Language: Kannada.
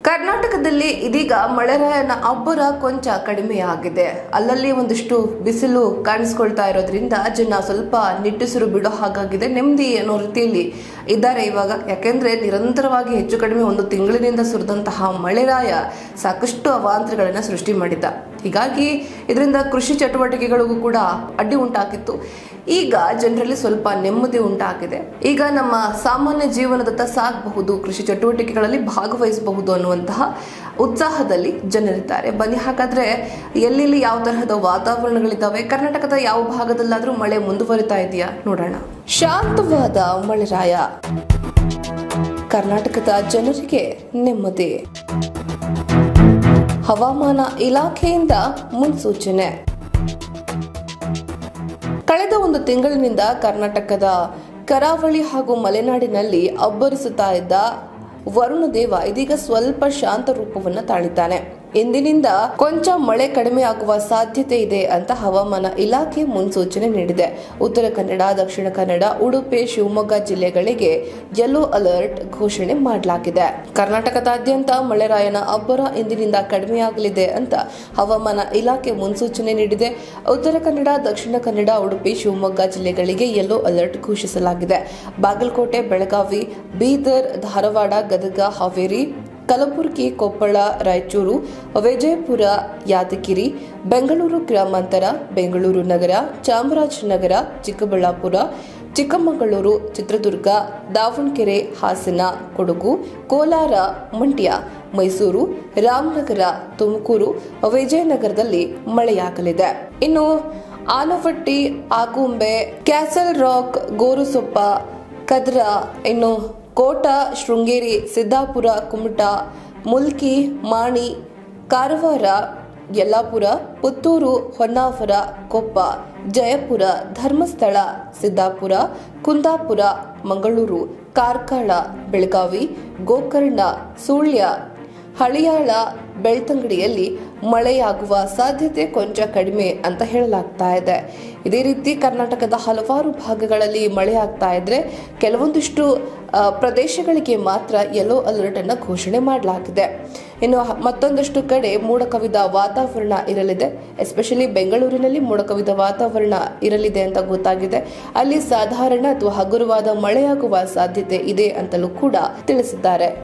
ಕರ್ನಾಟಕದಲ್ಲಿ ಇದೀಗ ಮಳೆರಾಯನ ಅಬ್ಬರ ಕೊಂಚ ಕಡಿಮೆಯಾಗಿದೆ ಅಲ್ಲಲ್ಲಿ ಒಂದಿಷ್ಟು ಬಿಸಿಲು ಕಾಣಿಸ್ಕೊಳ್ತಾ ಇರೋದ್ರಿಂದ ಜನ ಸ್ವಲ್ಪ ನಿಟ್ಟುಸಿರು ಬಿಡೋ ಹಾಗಾಗಿದೆ ನೆಮ್ಮದಿ ಅನ್ನೋ ರೀತಿಯಲ್ಲಿ ಇದ್ದಾರೆ ಇವಾಗ ಯಾಕೆಂದ್ರೆ ನಿರಂತರವಾಗಿ ಹೆಚ್ಚು ಕಡಿಮೆ ಒಂದು ತಿಂಗಳಿನಿಂದ ಸುರಿದಂತಹ ಮಳೆರಾಯ ಸಾಕಷ್ಟು ಅವಾಂತರಗಳನ್ನ ಸೃಷ್ಟಿ ಮಾಡಿದ್ದ ಹೀಗಾಗಿ ಇದರಿಂದ ಕೃಷಿ ಚಟುವಟಿಕೆಗಳಿಗೂ ಕೂಡ ಅಡ್ಡಿ ಉಂಟಾಗಿತ್ತು ಈಗ ಜನರಲ್ಲಿ ಸ್ವಲ್ಪ ನೆಮ್ಮದಿ ಉಂಟಾಗಿದೆ ಈಗ ನಮ್ಮ ಸಾಮಾನ್ಯ ಜೀವನದತ್ತ ಸಾಗಬಹುದು ಕೃಷಿ ಚಟುವಟಿಕೆಗಳಲ್ಲಿ ಭಾಗವಹಿಸಬಹುದು ಅನ್ನುವಂತಹ ಉತ್ಸಾಹದಲ್ಲಿ ಜನರಿದ್ದಾರೆ ಬನ್ನಿ ಹಾಗಾದ್ರೆ ಎಲ್ಲೆಲ್ಲಿ ಯಾವ ತರಹದ ವಾತಾವರಣಗಳಿದ್ದಾವೆ ಕರ್ನಾಟಕದ ಯಾವ ಭಾಗದಲ್ಲಾದ್ರೂ ಮಳೆ ಮುಂದುವರಿತಾ ಇದೆಯಾ ನೋಡೋಣ ಶಾಂತವಾದ ಮಳೆರಾಯ ಕರ್ನಾಟಕದ ಜನರಿಗೆ ನೆಮ್ಮದಿ ಹವಾಮಾನ ಇಲಾಖೆಯಿಂದ ಮುನ್ಸೂಚನೆ ಕಳೆದ ಒಂದು ತಿಂಗಳಿನಿಂದ ಕರ್ನಾಟಕದ ಕರಾವಳಿ ಹಾಗೂ ಮಲೆನಾಡಿನಲ್ಲಿ ಅಬ್ಬರಿಸುತ್ತಾ ಇದ್ದ ವರುಣದೇವ ಇದೀಗ ಸ್ವಲ್ಪ ಶಾಂತ ರೂಪವನ್ನು ತಾಳಿದ್ದಾನೆ ಇಂದಿನಿಂದ ಕೊಂಚ ಮಳೆ ಕಡಿಮೆ ಆಗುವ ಸಾಧ್ಯತೆ ಇದೆ ಅಂತ ಹವಾಮಾನ ಇಲಾಖೆ ಮುನ್ಸೂಚನೆ ನೀಡಿದೆ ಉತ್ತರ ಕನ್ನಡ ದಕ್ಷಿಣ ಕನ್ನಡ ಉಡುಪಿ ಶಿವಮೊಗ್ಗ ಜಿಲ್ಲೆಗಳಿಗೆ ಯೆಲ್ಲೋ ಅಲರ್ಟ್ ಘೋಷಣೆ ಮಾಡಲಾಗಿದೆ ಕರ್ನಾಟಕದಾದ್ಯಂತ ಮಳೆರಾಯನ ಅಬ್ಬರ ಇಂದಿನಿಂದ ಕಡಿಮೆಯಾಗಲಿದೆ ಅಂತ ಹವಾಮಾನ ಇಲಾಖೆ ಮುನ್ಸೂಚನೆ ನೀಡಿದೆ ಉತ್ತರ ಕನ್ನಡ ದಕ್ಷಿಣ ಕನ್ನಡ ಉಡುಪಿ ಶಿವಮೊಗ್ಗ ಜಿಲ್ಲೆಗಳಿಗೆ ಯೆಲ್ಲೋ ಅಲರ್ಟ್ ಘೋಷಿಸಲಾಗಿದೆ ಬಾಗಲಕೋಟೆ ಬೆಳಗಾವಿ ಬೀದರ್ ಧಾರವಾಡ ಗದಗ ಹಾವೇರಿ ಕಲಬುರಗಿ ಕೊಪ್ಪಳ ರಾಯಚೂರು ವಿಜಯಪುರ ಯಾದಗಿರಿ ಬೆಂಗಳೂರು ಗ್ರಾಮಾಂತರ ಬೆಂಗಳೂರು ನಗರ ಚಾಮರಾಜನಗರ ಚಿಕ್ಕಬಳ್ಳಾಪುರ ಚಿಕ್ಕಮಗಳೂರು ಚಿತ್ರದುರ್ಗ ದಾವಣಗೆರೆ ಹಾಸನ ಕೊಡಗು ಕೋಲಾರ ಮಂಡ್ಯ ಮೈಸೂರು ರಾಮನಗರ ತುಮಕೂರು ವಿಜಯನಗರದಲ್ಲಿ ಮಳೆಯಾಗಲಿದೆ ಇನ್ನು ಆನವಟ್ಟಿ ಆಗುಂಬೆ ಕ್ಯಾಸಲ್ ರಾಕ್ ಗೋರುಸೊಪ್ಪ ಕದ್ರ ಇನ್ನು ಕೋಟ ಶೃಂಗೇರಿ ಸಿದ್ದಾಪುರ ಕುಮಟಾ ಮುಲ್ಕಿ ಮಾಣಿ ಕಾರವಾರ ಯಲ್ಲಾಪುರ ಪುತ್ತೂರು ಹೊನ್ನಾವರ ಕೊಪ್ಪ ಜಯಪುರ ಧರ್ಮಸ್ಥಳ ಸಿದ್ದಾಪುರ ಕುಂದಾಪುರ ಮಂಗಳೂರು ಕಾರ್ಕಳ ಬೆಳಗಾವಿ ಗೋಕರ್ಣ ಸುಳ್ಯ ಹಳಿಯಾಳ ಬೆಳ್ತಂಗಡಿಯಲ್ಲಿ ಮಳೆಯಾಗುವ ಸಾಧ್ಯತೆ ಕೊಂಚ ಕಡಿಮೆ ಅಂತ ಹೇಳಲಾಗ್ತಾ ಇದೆ ಇದೇ ರೀತಿ ಕರ್ನಾಟಕದ ಹಲವಾರು ಭಾಗಗಳಲ್ಲಿ ಮಳೆ ಆಗ್ತಾ ಇದ್ರೆ ಕೆಲವೊಂದಿಷ್ಟು ಆ, ಪ್ರದೇಶಗಳಿಗೆ ಮಾತ್ರ ಯೆಲ್ಲೋ ಅಲರ್ಟ್ ಅನ್ನ ಘೋಷಣೆ ಮಾಡಲಾಗಿದೆ ಇನ್ನು ಹ- ಮತ್ತೊಂದಷ್ಟು ಕಡೆ ಮೋಡ ಕವಿದ ವಾತಾವರಣ ಇರಲಿದೆ ಎಸ್ಪೆಷಲಿ ಬೆಂಗಳೂರಿನಲ್ಲಿ ಮೋಡ ಕವಿದ ವಾತಾವರಣ ಇರಲಿದೆ ಅಂತ ಗೊತ್ತಾಗಿದೆ ಅಲ್ಲಿ ಸಾಧಾರಣ ಅಥವಾ ಹಗುರವಾದ ಮಳೆಯಾಗುವ ಸಾಧ್ಯತೆ ಇದೆ ಅಂತಲೂ ಕೂಡ ತಿಳಿಸಿದ್ದಾರೆ